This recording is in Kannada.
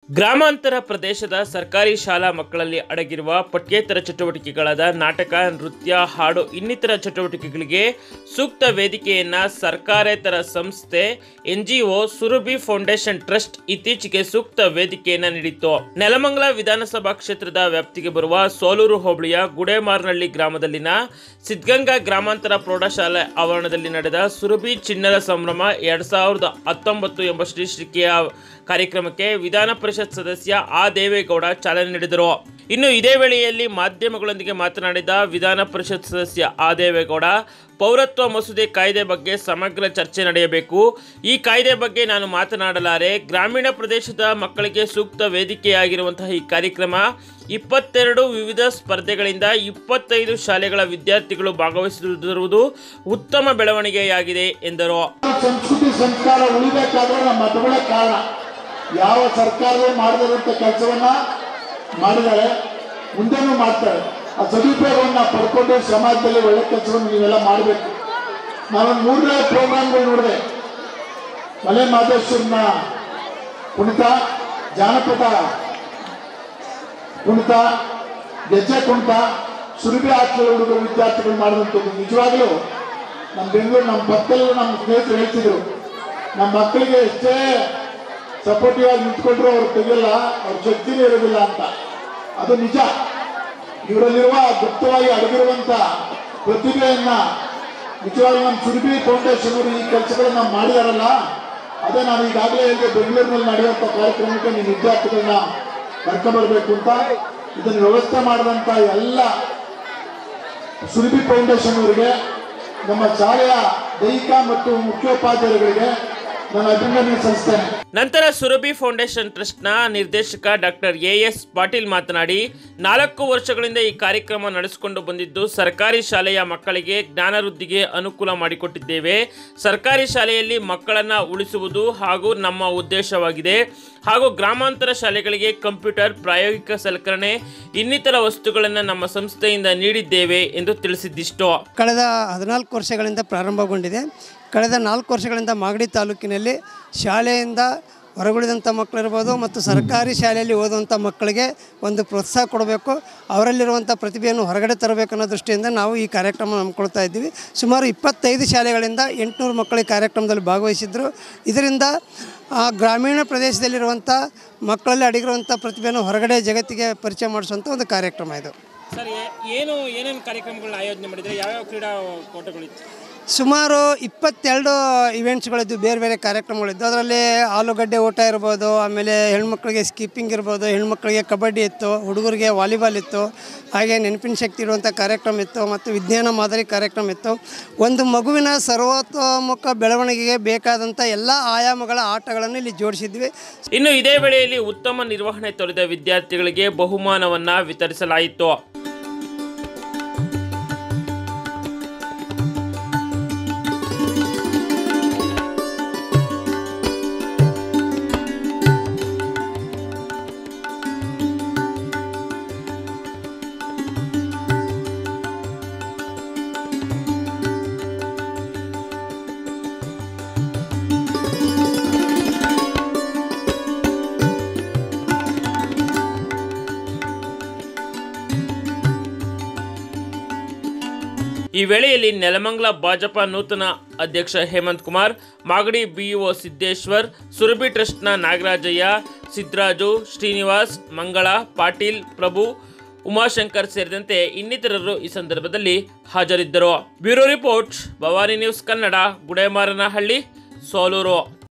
ಗ್ರಾಮಾಂತರ ಪ್ರದೇಶದ ಸರ್ಕಾರಿ ಶಾಲಾ ಮಕ್ಕಳಲ್ಲಿ ಅಡಗಿರುವ ಪಠ್ಯೇತರ ಚಟುವಟಿಕೆಗಳಾದ ನಾಟಕ ನೃತ್ಯ ಹಾಡು ಇನ್ನಿತರ ಚಟುವಟಿಕೆಗಳಿಗೆ ಸೂಕ್ತ ವೇದಿಕೆಯನ್ನ ಸರ್ಕಾರೇತರ ಸಂಸ್ಥೆ ಎನ್ಜಿಒ ಸುರಭಿ ಫೌಂಡೇಶನ್ ಟ್ರಸ್ಟ್ ಇತ್ತೀಚೆಗೆ ಸೂಕ್ತ ವೇದಿಕೆಯನ್ನ ನೀಡಿತ್ತು ನೆಲಮಂಗಲ ವಿಧಾನಸಭಾ ಕ್ಷೇತ್ರದ ವ್ಯಾಪ್ತಿಗೆ ಬರುವ ಸೋಲೂರು ಹೋಬಳಿಯ ಗುಡೇಮಾರ್ನಹಳ್ಳಿ ಗ್ರಾಮದಲ್ಲಿನ ಸಿದ್ಧಗಂಗಾ ಗ್ರಾಮಾಂತರ ಪ್ರೌಢಶಾಲೆ ಆವರಣದಲ್ಲಿ ನಡೆದ ಸುರಭಿ ಚಿಣ್ಣರ ಸಂಭ್ರಮ ಎರಡ್ ಸಾವಿರದ ಹತ್ತೊಂಬತ್ತು ಎಂಬ ಶ್ರೀಶ್ರಿಕೆಯ ಕಾರ್ಯಕ್ರಮಕ್ಕೆ ವಿಧಾನ ಪರಿಷತ್ ಸದಸ್ಯ ಆ ದೇವೇಗೌಡ ಚಾಲನೆ ನೀಡಿದರು ಇನ್ನು ಇದೇ ವೇಳೆಯಲ್ಲಿ ಮಾಧ್ಯಮಗಳೊಂದಿಗೆ ಮಾತನಾಡಿದ ವಿಧಾನ ಪರಿಷತ್ ಸದಸ್ಯ ಆ ದೇವೇಗೌಡ ಪೌರತ್ವ ಮಸೂದೆ ಕಾಯ್ದೆ ಬಗ್ಗೆ ಸಮಗ್ರ ಚರ್ಚೆ ನಡೆಯಬೇಕು ಈ ಕಾಯ್ದೆ ಬಗ್ಗೆ ನಾನು ಮಾತನಾಡಲಾರೆ ಗ್ರಾಮೀಣ ಪ್ರದೇಶದ ಮಕ್ಕಳಿಗೆ ಸೂಕ್ತ ವೇದಿಕೆಯಾಗಿರುವಂತಹ ಈ ಕಾರ್ಯಕ್ರಮ ಇಪ್ಪತ್ತೆರಡು ವಿವಿಧ ಸ್ಪರ್ಧೆಗಳಿಂದ ಇಪ್ಪತ್ತೈದು ಶಾಲೆಗಳ ವಿದ್ಯಾರ್ಥಿಗಳು ಭಾಗವಹಿಸುತ್ತಿರುವುದು ಉತ್ತಮ ಬೆಳವಣಿಗೆಯಾಗಿದೆ ಎಂದರು ಸಂಸ್ಕೃತಿ ಸಂಸ್ಕಾರ ಉಳಿಬೇಕಾದ್ರೆ ನಮ್ಮ ಮತಗಳೇ ಕಾರಣ ಯಾವ ಸರ್ಕಾರವೇ ಮಾಡದಿರುವಂತ ಕೆಲಸವನ್ನ ಮಾಡಿದ್ದಾರೆ ಮುಂದೆನೂ ಮಾಡ್ತಾರೆ ಆ ಸದುಪಯೋಗವನ್ನ ಪಡ್ಕೊಂಡು ಸಮಾಜದಲ್ಲಿ ಒಳ್ಳೆ ಕೆಲಸವನ್ನು ನೀವೆಲ್ಲ ಮಾಡಬೇಕು ನಾನೊಂದು ಮೂರನೇ ಪ್ರೋಗ್ರಾಮ್ಗಳು ನೋಡಿದೆ ಮಲೆ ಮಾದೇಶ್ವರನ ಕುಣಿತ ಜಾನಪದ ಕುಣಿತ ಗೆಜ್ಜೆ ಕುಣಿತ ಸುರಭಿ ಹಾಕಲು ಹುಡುಗರು ವಿದ್ಯಾರ್ಥಿಗಳು ಮಾಡಿದಂಥದ್ದು ನಿಜವಾಗ್ಲೂ ನಮ್ಮ ಬೆಂಗಳೂರು ನಮ್ಮ ಪಕ್ಕದಲ್ಲೂ ನಮ್ಮ ಸ್ನೇಹಿತರು ಹೇಳ್ತಿದ್ರು ನಮ್ಮ ಮಕ್ಕಳಿಗೆ ಎಷ್ಟೇ ಸಪೋರ್ಟಿವ್ ಆಗಿ ನಿಂತ್ಕೊಂಡ್ರು ಅವ್ರು ತೆಗಿಲ್ಲ ಅವ್ರ ಶಕ್ತಿನೇ ಇರೋದಿಲ್ಲ ಅಂತ ಅದು ನಿಜ ಇವರಲ್ಲಿರುವ ಗುಪ್ತವಾಗಿ ಅಡಗಿರುವಂತ ಪ್ರತಿಭೆಯನ್ನ ನಿಜವಾಗ್ಲೂ ನಮ್ಮ ಸುರಭಿ ಫೌಂಡೇಶನ್ ಅವರು ಈ ಕೆಲಸಗಳನ್ನ ಮಾಡಿದಾರಲ್ಲ ಅದೇ ನಾನು ಈಗಾಗಲೇ ಹೇಳಿದೆ ಬೆಂಗಳೂರಿನಲ್ಲಿ ನಡೆಯುವಂತ ಕಾರ್ಯಕ್ರಮಕ್ಕೆ ನೀವು ವಿದ್ಯಾರ್ಥಿಗಳನ್ನ ಕರ್ಕೊಂಡ್ಬರ್ಬೇಕು ಅಂತ ಇದನ್ನು ವ್ಯವಸ್ಥೆ ಮಾಡಿದಂತ ಎಲ್ಲ ಸುರಭಿ ಫೌಂಡೇಶನ್ ಅವರಿಗೆ ನಮ್ಮ ಶಾಲೆಯ ದೈಹಿಕ ಮತ್ತು ಮುಖ್ಯೋಪಾಧ್ಯಾಯರುಗಳಿಗೆ ನಾನು ಅಭಿನಂದನೆ ಸಲ್ಲಿಸ್ತೇನೆ ನಂತರ ಸುರಭಿ ಫೌಂಡೇಶನ್ ಟ್ರಸ್ಟ್ನ ನಿರ್ದೇಶಕ ಡಾಕ್ಟರ್ ಎ ಎಸ್ ಪಾಟೀಲ್ ಮಾತನಾಡಿ ನಾಲ್ಕು ವರ್ಷಗಳಿಂದ ಈ ಕಾರ್ಯಕ್ರಮ ನಡೆಸಿಕೊಂಡು ಬಂದಿದ್ದು ಸರ್ಕಾರಿ ಶಾಲೆಯ ಮಕ್ಕಳಿಗೆ ಜ್ಞಾನವೃದ್ಧಿಗೆ ಅನುಕೂಲ ಮಾಡಿಕೊಟ್ಟಿದ್ದೇವೆ ಸರ್ಕಾರಿ ಶಾಲೆಯಲ್ಲಿ ಮಕ್ಕಳನ್ನು ಉಳಿಸುವುದು ಹಾಗೂ ನಮ್ಮ ಉದ್ದೇಶವಾಗಿದೆ ಹಾಗೂ ಗ್ರಾಮಾಂತರ ಶಾಲೆಗಳಿಗೆ ಕಂಪ್ಯೂಟರ್ ಪ್ರಾಯೋಗಿಕ ಸಲಕರಣೆ ಇನ್ನಿತರ ವಸ್ತುಗಳನ್ನು ನಮ್ಮ ಸಂಸ್ಥೆಯಿಂದ ನೀಡಿದ್ದೇವೆ ಎಂದು ತಿಳಿಸಿದ್ದಿಷ್ಟು ಕಳೆದ ಹದಿನಾಲ್ಕು ವರ್ಷಗಳಿಂದ ಪ್ರಾರಂಭಗೊಂಡಿದೆ ಕಳೆದ ನಾಲ್ಕು ವರ್ಷಗಳಿಂದ ಮಾಗಡಿ ತಾಲೂಕಿನಲ್ಲಿ ಶಾಲೆಯಿಂದ ಹೊರಗುಳಿದಂಥ ಮಕ್ಕಳಿರ್ಬೋದು ಮತ್ತು ಸರ್ಕಾರಿ ಶಾಲೆಯಲ್ಲಿ ಓದುವಂಥ ಮಕ್ಕಳಿಗೆ ಒಂದು ಪ್ರೋತ್ಸಾಹ ಕೊಡಬೇಕು ಅವರಲ್ಲಿರುವಂಥ ಪ್ರತಿಭೆಯನ್ನು ಹೊರಗಡೆ ತರಬೇಕು ಅನ್ನೋ ದೃಷ್ಟಿಯಿಂದ ನಾವು ಈ ಕಾರ್ಯಕ್ರಮ ಹಮ್ಮಿಕೊಳ್ತಾ ಇದ್ದೀವಿ ಸುಮಾರು ಇಪ್ಪತ್ತೈದು ಶಾಲೆಗಳಿಂದ ಎಂಟುನೂರು ಮಕ್ಕಳು ಈ ಕಾರ್ಯಕ್ರಮದಲ್ಲಿ ಭಾಗವಹಿಸಿದ್ರು ಇದರಿಂದ ಆ ಗ್ರಾಮೀಣ ಪ್ರದೇಶದಲ್ಲಿರುವಂಥ ಮಕ್ಕಳಲ್ಲಿ ಅಡಗಿರುವಂಥ ಪ್ರತಿಭೆಯನ್ನು ಹೊರಗಡೆ ಜಗತ್ತಿಗೆ ಪರಿಚಯ ಮಾಡಿಸುವಂಥ ಒಂದು ಕಾರ್ಯಕ್ರಮ ಇದು ಸರ್ ಏನು ಏನೇನು ಕಾರ್ಯಕ್ರಮಗಳನ್ನ ಆಯೋಜನೆ ಮಾಡಿದರೆ ಯಾವ್ಯಾವ ಕ್ರೀಡಾಕೂಟಗಳಿತ್ತು ಸುಮಾರು ಇಪ್ಪತ್ತೆರಡು ಇವೆಂಟ್ಸ್ಗಳಿದ್ದು ಬೇರೆ ಬೇರೆ ಕಾರ್ಯಕ್ರಮಗಳಿದ್ದು ಅದರಲ್ಲಿ ಆಲೂಗಡ್ಡೆ ಓಟ ಇರ್ಬೋದು ಆಮೇಲೆ ಹೆಣ್ಮಕ್ಳಿಗೆ ಸ್ಕಿಪ್ಪಿಂಗ್ ಇರ್ಬೋದು ಹೆಣ್ಮಕ್ಳಿಗೆ ಕಬಡ್ಡಿ ಇತ್ತು ಹುಡುಗರಿಗೆ ವಾಲಿಬಾಲ್ ಇತ್ತು ಹಾಗೆ ನೆನಪಿನ ಶಕ್ತಿ ಇರುವಂಥ ಕಾರ್ಯಕ್ರಮ ಇತ್ತು ಮತ್ತು ವಿಜ್ಞಾನ ಮಾದರಿ ಕಾರ್ಯಕ್ರಮ ಇತ್ತು ಒಂದು ಮಗುವಿನ ಸರ್ವತೋಮುಖ ಬೆಳವಣಿಗೆಗೆ ಬೇಕಾದಂಥ ಎಲ್ಲ ಆಯಾಮಗಳ ಆಟಗಳನ್ನು ಇಲ್ಲಿ ಜೋಡಿಸಿದ್ವಿ ಇನ್ನು ಇದೇ ವೇಳೆಯಲ್ಲಿ ಉತ್ತಮ ನಿರ್ವಹಣೆ ತೋರಿದ ವಿದ್ಯಾರ್ಥಿಗಳಿಗೆ ಬಹುಮಾನವನ್ನ ವಿತರಿಸಲಾಯಿತು ಈ ವೇಳೆಯಲ್ಲಿ ನೆಲಮಂಗಲ ಭಾಜಪ ನೂತನ ಅಧ್ಯಕ್ಷ ಹೇಮಂತ್ ಕುಮಾರ್ ಮಾಗಡಿ ಬಿಇಒ ಸಿದ್ದೇಶ್ವರ್ ಸುರಭಿ ಟ್ರಸ್ಟ್ನ ನಾಗರಾಜಯ್ಯ ಸಿದ್ದರಾಜು ಶ್ರೀನಿವಾಸ್ ಮಂಗಳ ಪಾಟೀಲ್ ಪ್ರಭು ಉಮಾಶಂಕರ್ ಸೇರಿದಂತೆ ಇನ್ನಿತರರು ಈ ಸಂದರ್ಭದಲ್ಲಿ ಹಾಜರಿದ್ದರು bureau report Bhavani news Kannada Gudemaranahalli Soluru